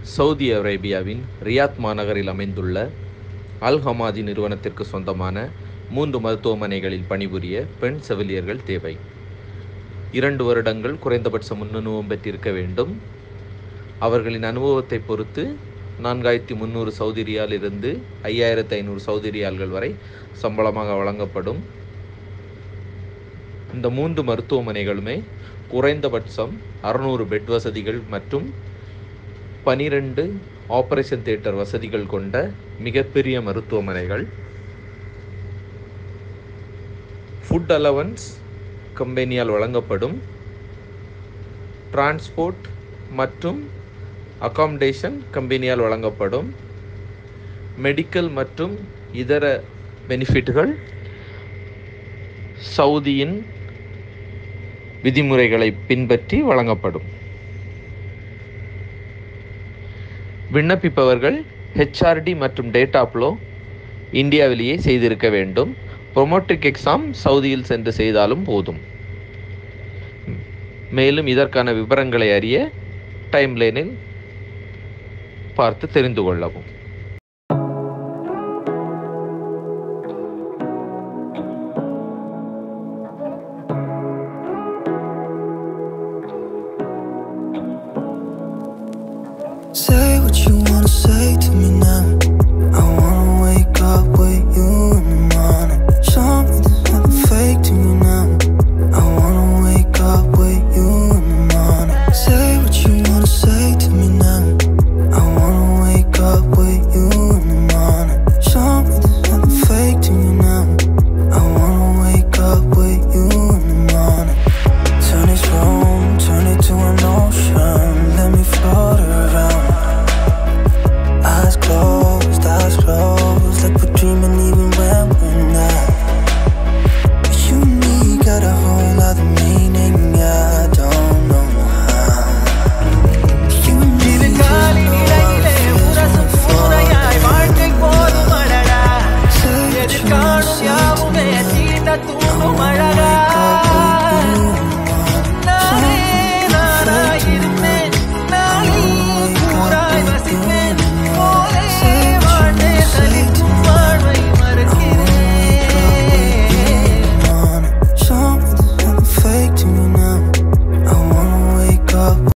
Saudi அரேபியாவின் Riyadh மாநகரில் அமைந்துள்ள அல் ஹமாதி நிறுவனத்திற்கு சொந்தமான மூன்று மருத்துவமனைகளில் பணிபுரிய பெண் செவிலியர்கள் தேவை இரண்டு வருடங்கள் குறைந்தபட்ச முன்னனுபவம் பெற்றிருக்க வேண்டும் அவர்களின் அனுபவத்தை பொறுத்து நான்காயிரத்தி முந்நூறு சவுதி ரியால் இருந்து ஐயாயிரத்தி ஐநூறு சவுதி ரியால்கள் வரை சம்பளமாக வழங்கப்படும் இந்த மூன்று மருத்துவமனைகளுமே குறைந்தபட்சம் அறுநூறு பெட் வசதிகள் மற்றும் பனிரெண்டு ஆபரேஷன் தியேட்டர் வசதிகள் கொண்ட மிகப்பெரிய மருத்துவமனைகள் ஃபுட் அலவன்ஸ் கம்பெனியால் வழங்கப்படும் டிரான்ஸ்போர்ட் மற்றும் அகாமடேஷன் கம்பெனியால் வழங்கப்படும் மெடிக்கல் மற்றும் இதர பெனிஃபிட்டுகள் சவுதியின் விதிமுறைகளை பின்பற்றி வழங்கப்படும் விண்ணப்பிப்பவர்கள் ஹெச்ஆர்டி மற்றும் டேட்டா ஃப்ளோ இந்தியாவிலேயே செய்திருக்க வேண்டும் ப்ரொமோட்ரிக் எக்ஸாம் சவுதியில் சென்று செய்தாலும் போதும் மேலும் இதற்கான விவரங்களை அறிய டைம்லைனில் பார்த்து தெரிந்து கொள்ளவும் Say what you wanna say to me now.